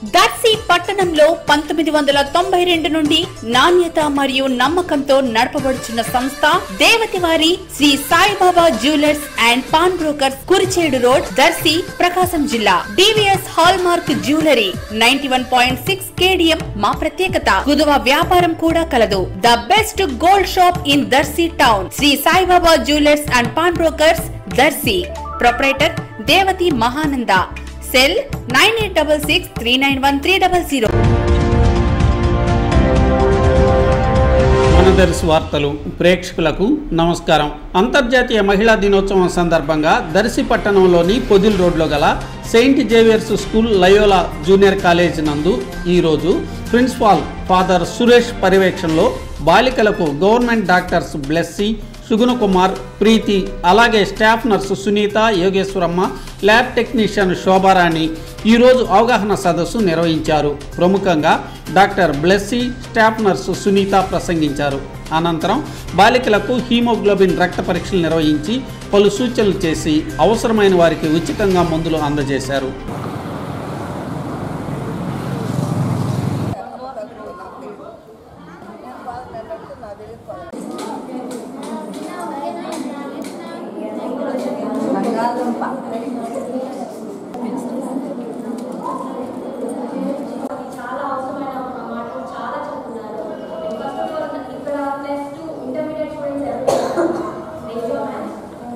దర్శి పట్టణంలో పంతొమ్మిది వందల తొంభై రెండు నుండి నాణ్యత మరియు నమ్మకంతో నడపబడుచున్న సంస్థ దేవతివారి Shri Saibaba jewellers and pawn brokers Kurichedu road Darsi Prakasam జిల్లా DVS hallmark jewellery ninety one point six KDM మా ప్రత్యేకత కుదువ వ్యాపారం కూడా కలదు the best gold shop in Darsi town Shri Saibaba jewellers and pawn brokers Darsi proprietor Devathi Mahananda cell nine eight double six three nine one three double zero మనదర్శి వార్తలు ప్రేక్షకులకు నమస్కారం అంతర్జాతీయ మహిళా దినోత్సవం సందర్భంగా దర్శి పట్టణంలోని పొదిల్ రోడ్లో గల Saint Xavier's school Loyola junior college నందు ఈరోజు ప్రిన్సిపాల్ ఫాదర్ సురేష్ పర్యవేక్షణలో బాలికలకు గవర్నమెంట్ డాక్టర్స్ బ్లెస్సీ సుగుణ కుమార్ ప్రీతి అలాగే staff nurse Sunitha Yogeswaramma lab technician Shobharani ఈరోజు అవగాహన సదస్సు నిర్వహించారు ప్రముఖంగా doctor Blessy staff nurse Sunitha ప్రసంగించారు అనంతరం బాలికలకు హీమోగ్లోబిన్ రక్త పరీక్షలు నిర్వహించి పలు సూచనలు చేసి అవసరమైన వారికి ఉచితంగా మందులు అందజేశారు చాలా అవసరమైన ఒక మాటలు చాలా చెప్తున్నారు ఫస్ట్ ఆఫ్ ఆల్ ఇక్కడ ప్లస్ టూ ఇంటర్మీడియట్ స్టూడెంట్స్ ఎవరు రేషియో మ్యామ్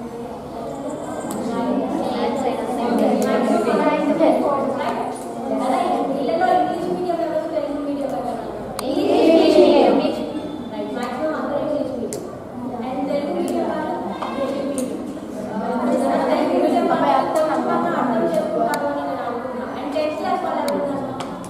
ఇళ్ళలో ఇంగ్లీష్ మీడియం ఎవరు తెలుగు మీడియం ఎవరు ఇంగ్లీష్ మీడియం రైట్ మాక్సిమం అందరూ English medium and Telugu medium వాళ్ళు తెలుగు మీడియం తెలుగు మీడియం వాళ్ళు అర్థం అర్థం చేసుకుంటారు అని నేను అనుకుంటున్నాను అండ్ టెన్త్ క్లాస్ వాళ్ళు ఎవరు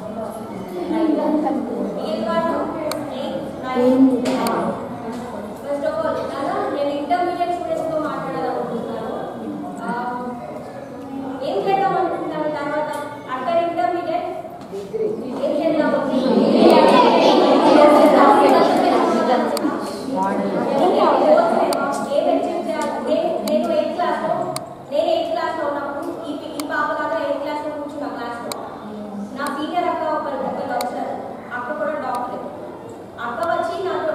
ఫస్ట్ ఆఫ్ ఆల్ అలా నేను ఇంటర్మీడియట్ స్టూడెంట్స్తో మాట్లాడాలనుకుంటున్నాను ఆ, ఏం చేద్దాం అనుకుంటున్నాను తర్వాత ఆఫ్టర్ ఇంటర్మీడియట్ ఏం చేద్దాం నేను ఎయిత్ క్లాస్లో నేను ఎయిత్ క్లాస్లో ఉన్నప్పుడు ఈ ఈ పాప లాగా ఎయిత్ క్లాస్లో కూర్చున్న క్లాస్లో నా సీనియర్ అక్క ఒకరు ఒకరు వచ్చారు అక్క కూడా డాక్టర్ అక్క వచ్చి నాతో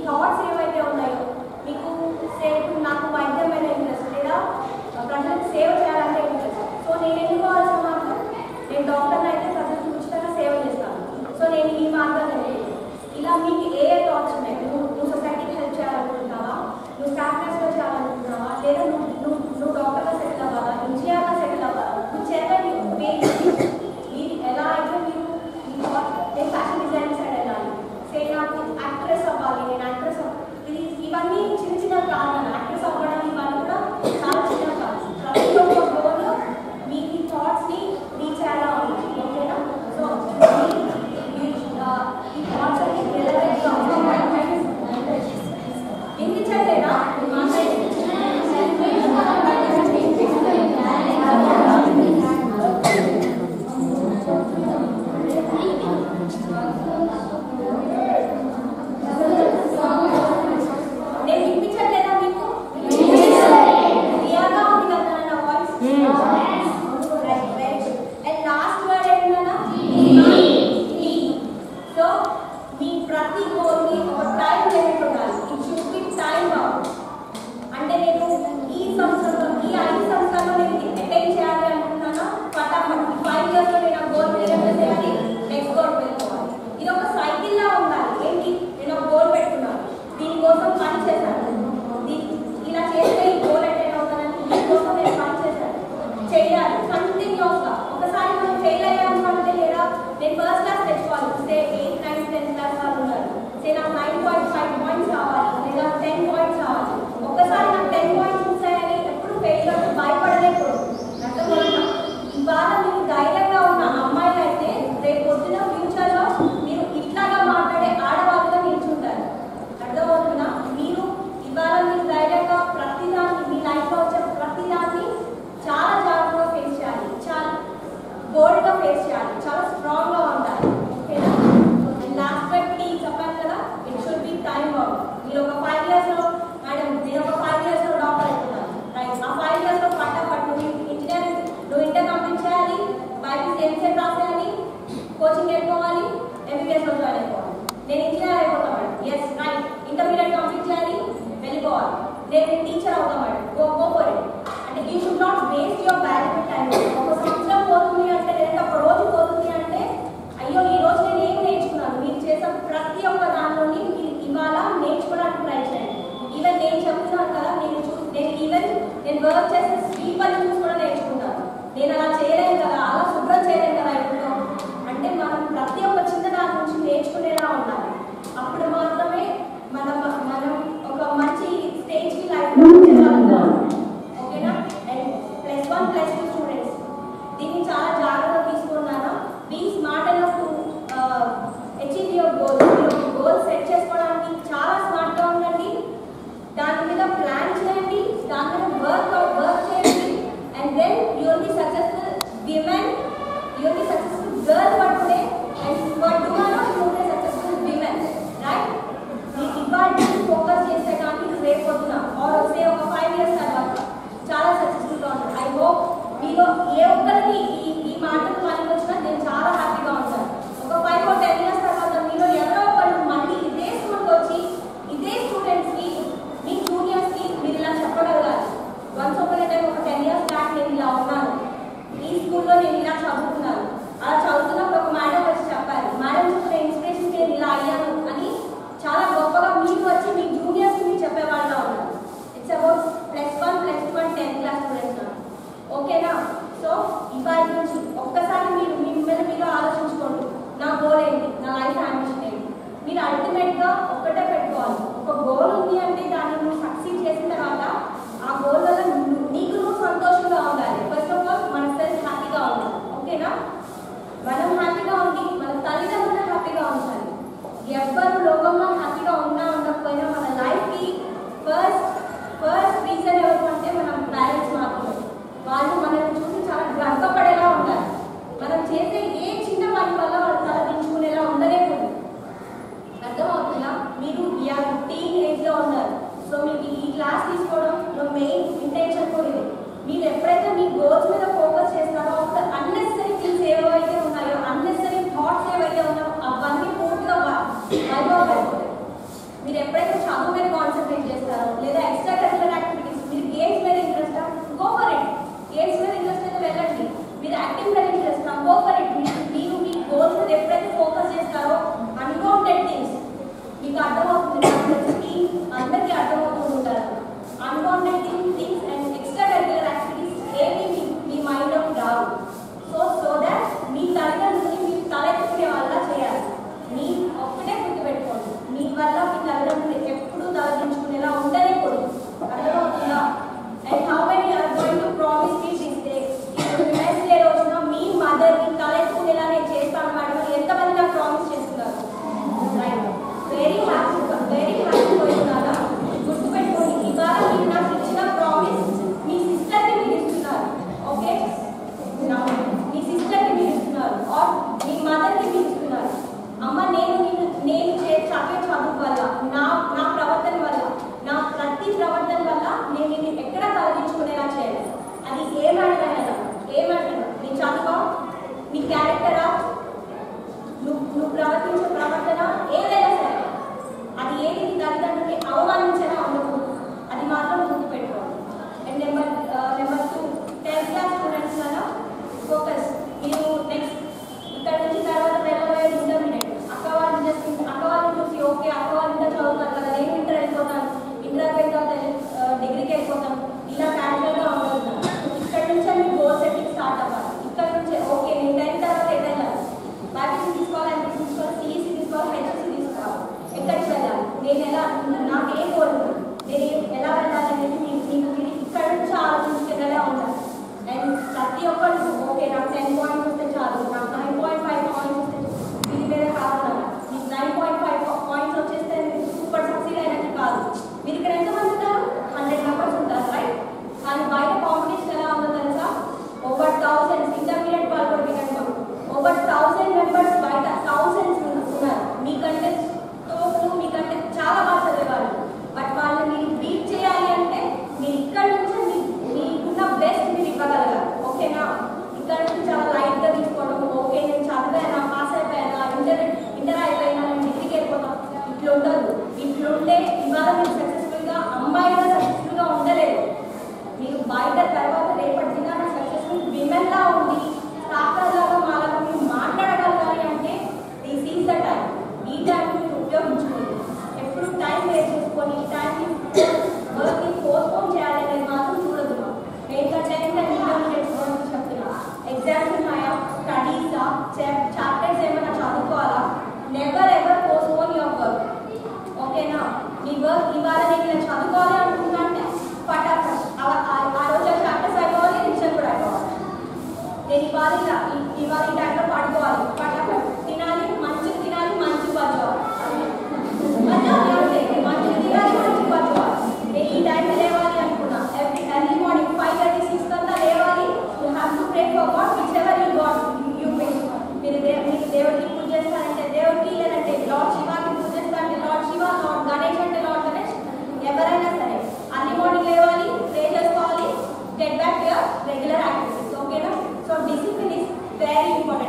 థాట్స్ ఏవైతే ఉన్నాయో మీకు సేవ్ నాకు వైద్యం మీద ఇంట్రెస్ట్ లేదా ప్రజలకు సేవ చేయాలంటే ఇంట్రెస్ట్ సో నేను ఎన్నుకోవాల్సిన మార్గం నేను డాక్టర్ని అయితే ప్రజలకు ఉచితంగా సేవ చేస్తాను సో నేను ఈ మార్గాన్ని ఎన్నుకున్నాను. ఇలా మీకు ఏ ఏ థాట్స్ ఉన్నాయి నువ్వు నువ్వు సొసైటీకి హెల్ప్ చేయాలనుకుంటున్నావా నువ్వు స్టాఫ్ నర్స్గా చేయాలనుకుంటున్నావా లేదా నువ్వు నువ్వు నువ్వు డాక్టర్గా సెటిల్ అవ్వాలా ఇంజనీర్గా సెటిల్ అవ్వాలా నువ్వు చెప్పండి మీరు ఎలా అయితే మీరు మీ thought, నేను ఫ్యాషన్ డిజైన్ సైడ్ వెళ్ళాలి సే నాకు యాక్ట్రెస్ అవ్వాలి నేను యాక్ట్రెస్ ఇది ఇవన్నీ చిన్న చిన్న కారణాలు యాక్ట్రెస్ అవ్వడం ఇవన్నీ కూడా చాలా చిన్న కాదు ప్రతి ఒక్క గోల్ మీ థాట్స్ని రీచ్ అయ్యేలా ఉంది ఓకేనా సో ఈ థాట్స్ అన్ని రిలవెంట్గా వినిపించట్లేదా నేను వినిపించట్లేదా మీకు క్లియర్గా ఉంది కదా నా voice right right and last word ఏంటన్నా సో మీ ప్రతి గోల్కి ఒక టైం లిమిట్ ఉండాలి it should be time out అంటే నేను ఈ సంవత్సరంలో ఈ ఐదు సంవత్సరాల్లో నేను అటైన్ చేయాలి అనుకుంటున్నాను పటాపట్ ఫైవ్ ఇయర్స్లో నేను ఆ గోల్ క్లియర్ చేయాలి నెక్స్ట్ గోల్ వెళ్ళిపోవాలి ఇది ఒక సైకిల్ లా ఉండాలి ఏంటి నేను ఒక గోల్ పెట్టుకున్నాను దీనికోసం పని చేశాను దీ- ఇలా చేస్తే ఈ గోల్ అటైన్ అవుతానని దీనికోసం నేను పని చేశాను చేయాలి కంటిన్యూస్గా ఒకసారి మనం ఫెయిల్ అయ్యాము అంటే లేదా నేను ఫస్ట్ క్లాస్ తెచ్చుకోవాలి say eighth ninth tenth class వాళ్ళు ఉన్నారు సే నాకు నైన్ పాయింట్ ఫైవ్ పాయింట్స్ కావాలి లేదా టెన్ పాయింట్స్ కావాలి ఒక్కసారి నాకు టెన్ పాయింట్స్ వచ్చాయని ఎప్పుడు ఫెయిల్ అవుతూ భయపడలేకూడదు అర్థమవుతుందా ఇవాళ మీరు ధైర్యంగా ఉన్న అమ్మాయిలు అయితే రేపు పొద్దున ఫ్యూచర్లో మీరు ఇట్లాగా మాట్లాడే ఆడవాళ్ళుగా నిల్చుంటారు అర్థమవుతుందా మీరు ఇవాళ మీరు ధైర్యంగా ప్రతిదాన్ని మీ లైఫ్లో వచ్చే ప్రతిదాన్ని చాలా జాగ్రత్తగా ఫేస్ చేయాలి చాలా బోల్డ్గా ఫేస్ చేయాలి చాలా స్ట్రాంగ్గా ఉండాలి ఓకేనా లాస్ట్ బట్టి చెప్పాను కదా it should be time out మీరు ఒక ఫైవ్ ఇయర్స్లో మేడం నేను ఒక ఫైవ్ ఇయర్స్లో డాక్టర్ అవుతున్నాను రైట్ ఆ ఫైవ్ ఇయర్స్లో పట్ట పట్టు నువ్వు ఇంజనీరింగ్ నువ్వు ఇంటర్ కంప్లీట్ చేయాలి బైపీసీ ఎంసెట్ రాసేయాలి కోచింగ్ వెళ్ళిపోవాలి ఎంబీబీఎస్లో జాయిన్ అయిపోవాలి నేను ఇంజనీర్ అయిపోతాను madam yes right intermediate complete చేయాలి వెళ్ళిపోవాలి నేను నేను టీచర్ అవుతాను madam go go for it అంటే you should not waste your valuable time ఒక సంవత్సరం పోతుంది అంటే లేదా ఒక రోజు పోతుంది అంటే అయ్యో ఈ రోజు నేను ఏం నేర్చుకున్నాను మీరు చేసే ప్రతి ఒక్క దానిలోని మీరు ఇవాళ నేర్చుకోవడానికి ట్రై చేయండి ఈవెన్ నేను చెప్తున్నాను కదా నేను చూ నేను ఈవెన్ నేను వర్క్ చేసే స్వీపర్ని చూసి కూడా నేర్చుకుంటాను నేను అలా చేయలేను కదా అలా శుభ్రం చేయలేను కదా ఇప్పుడు అంటే మనం ప్రతి ఒక్క చిన్న దాని నుంచి నేర్చుకునేలా ఉండాలి అప్పుడు మాత్రమే మనం మనం ఒక మంచి స్టేజ్కి లైఫ్లో వచ్చేలాగా ఓకేనా and plus one plus two students దీన్ని చాలా జాగ్రత్తగా తీసుకున్నాను be smart enough to achieve your goal మీరు గోల్ సెట్ చేసుకోవడానికి చాలా స్మార్ట్గా ఉండండి దాని మీద ప్లాన్ చేయండి దాని మీద వర్క్ వర్క్ చేయండి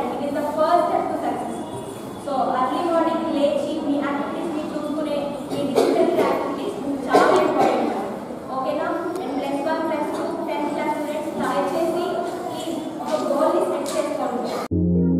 important it is the first step to success so early morning లేచి మీ యాక్టివిటీస్ని చూసుకునే మీ డిజిటల్ యాక్టివిటీస్ చాలా ఇంపార్టెంట్ ఓకేనా and plus one plus two tenth class students దయచేసి ఈ ఒక గోల్ని సెట్ చేసుకోండి